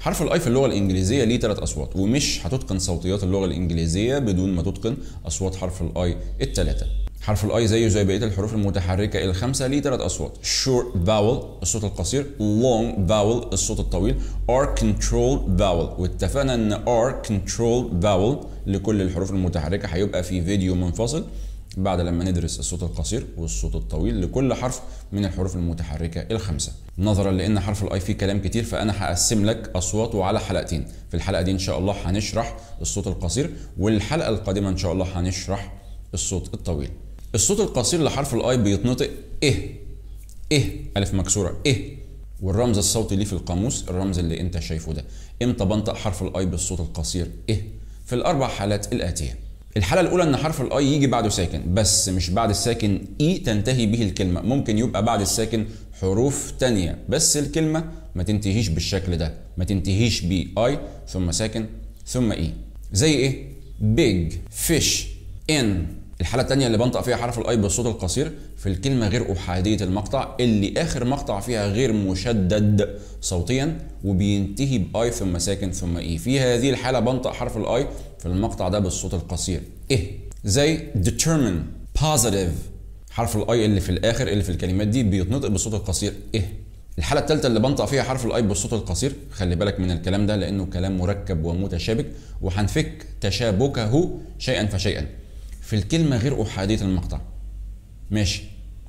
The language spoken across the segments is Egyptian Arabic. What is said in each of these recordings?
حرف الاي في اللغه الانجليزيه ليه ثلاث اصوات ومش هتتقن صوتيات اللغه الانجليزيه بدون ما تتقن اصوات حرف الاي الثلاثه حرف الاي زيه زي بقيه الحروف المتحركه الخمسه ليه ثلاث اصوات short vowel الصوت القصير long vowel الصوت الطويل r control vowel واتفقنا ان r control vowel لكل الحروف المتحركه هيبقى في فيديو منفصل بعد لما ندرس الصوت القصير والصوت الطويل لكل حرف من الحروف المتحركه الخمسه نظرا لان حرف الاي فيه كلام كتير فانا هقسم لك اصواته على حلقتين في الحلقه دي ان شاء الله هنشرح الصوت القصير والحلقه القادمه ان شاء الله هنشرح الصوت الطويل الصوت القصير لحرف الاي بيتنطق ايه ايه الف مكسوره ايه والرمز الصوتي ليه في القاموس الرمز اللي انت شايفه ده امتى بنطق حرف الاي بالصوت القصير ايه في الاربع حالات الاتيه الحالة الأولى إن حرف الأي يجي بعده ساكن بس مش بعد الساكن إي تنتهي به الكلمة ممكن يبقى بعد الساكن حروف تانية بس الكلمة ما تنتهيش بالشكل ده ما تنتهيش ب I ثم ساكن ثم إي زي إيه؟ big fish in الحالة التانية اللي بنطق فيها حرف الاي بالصوت القصير في الكلمة غير أحادية المقطع اللي آخر مقطع فيها غير مشدد صوتيا وبينتهي باي ثم ساكن ثم اي في هذه الحالة بنطق حرف الاي في المقطع ده بالصوت القصير ايه زي determine positive حرف الاي اللي في الآخر اللي في الكلمات دي بيتنطق بالصوت القصير ايه الحالة الثالثة اللي بنطق فيها حرف الاي بالصوت القصير خلي بالك من الكلام ده لأنه كلام مركب ومتشابك وهنفك تشابكه شيئا فشيئا في الكلمة غير أحادية المقطع ماشي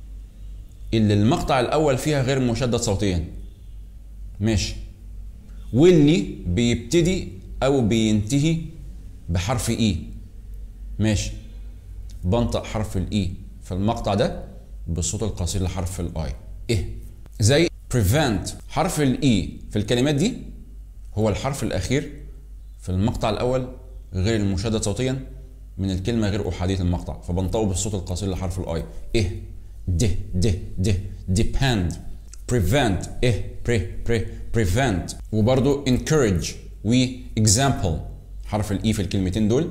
اللي المقطع الأول فيها غير مشدد صوتيا ماشي واللي بيبتدي أو بينتهي بحرف إي ماشي بنطق حرف الإي في المقطع ده بالصوت القصير لحرف الآي إيه زي prevent حرف الإي في الكلمات دي هو الحرف الأخير في المقطع الأول غير المشدد صوتيا من الكلمة غير أحادية المقطع فبنطقه بالصوت القصير لحرف الآي إيه ده ده ده depend prevent إيه pre pre prevent وبرضه encourage و example حرف الإي في الكلمتين دول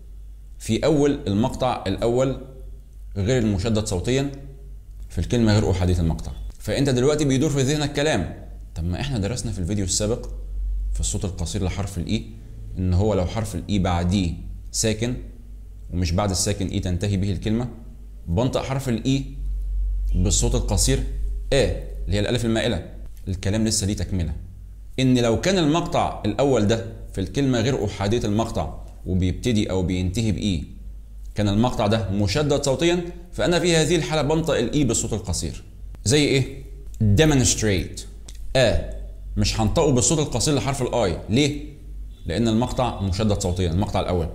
في أول المقطع الأول غير المشدد صوتيا في الكلمة غير أحادية المقطع فأنت دلوقتي بيدور في ذهنك كلام طب ما إحنا درسنا في الفيديو السابق في الصوت القصير لحرف الإي إن هو لو حرف الإي بعديه ساكن ومش بعد الساكن اي تنتهي به الكلمه بنطق حرف الاي بالصوت القصير ا اللي هي الالف المائله الكلام لسه ليه تكمله ان لو كان المقطع الاول ده في الكلمه غير احاديه المقطع وبيبتدي او بينتهي باي كان المقطع ده مشدد صوتيا فانا في هذه الحاله بنطق الاي بالصوت القصير زي ايه demonstrate ا مش هنطقه بالصوت القصير لحرف الاي ليه لان المقطع مشدد صوتيا المقطع الاول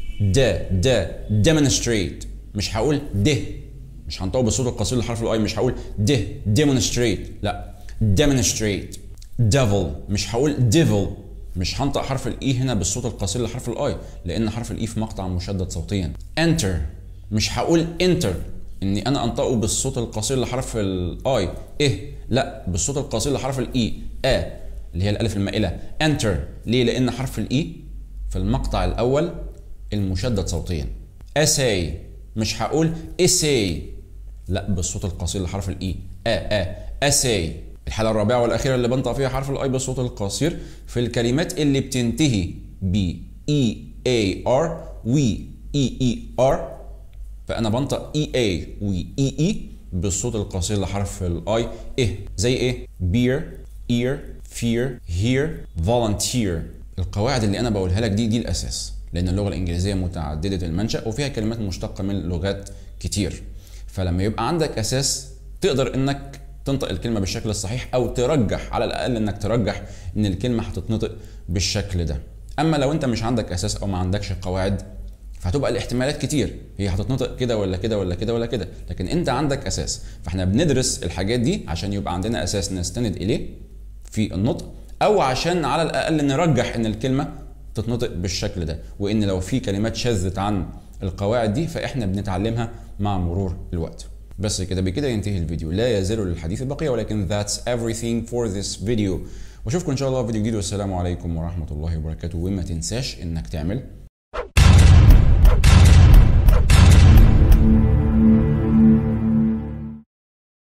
ده ده demonstrate مش هقول ده مش هنطقه بالصوت القصير لحرف الاي مش هقول ده demonstrate لا demonstrate devil مش هقول devil مش هنطق حرف الاي هنا بالصوت القصير لحرف الاي لان حرف الاي في مقطع مشدد صوتيا enter مش هقول enter اني انا انطقه بالصوت القصير لحرف الاي ايه لا بالصوت القصير لحرف الاي ا اللي هي الالف المائله enter ليه لان حرف الاي في المقطع الاول المشدد صوتيا essay مش هقول essay لا بالصوت القصير لحرف الاي ا ا essay الحالة الرابعة والأخيرة اللي بنطق فيها حرف الاي بالصوت القصير في الكلمات اللي بتنتهي ب e a r و e e r فأنا بنطق e a و e e بالصوت القصير لحرف الاي ايه زي ايه beer ear fear hear volunteer القواعد اللي أنا بقولها لك دي دي الأساس لان اللغه الانجليزيه متعدده المنشا وفيها كلمات مشتقه من لغات كتير فلما يبقى عندك اساس تقدر انك تنطق الكلمه بالشكل الصحيح او ترجح على الاقل انك ترجح ان الكلمه هتتنطق بالشكل ده اما لو انت مش عندك اساس او ما عندكش قواعد فهتبقى الاحتمالات كتير هي هتتنطق كده ولا كده ولا كده ولا كده لكن انت عندك اساس فاحنا بندرس الحاجات دي عشان يبقى عندنا اساس نستند اليه في النطق او عشان على الاقل نرجح ان الكلمه تتنطق بالشكل ده وان لو في كلمات شذت عن القواعد دي فاحنا بنتعلمها مع مرور الوقت بس كده بكده ينتهي الفيديو لا يزال للحديث بقيه ولكن that's everything for this video واشوفكم ان شاء الله في فيديو جديد والسلام عليكم ورحمه الله وبركاته وما تنساش انك تعمل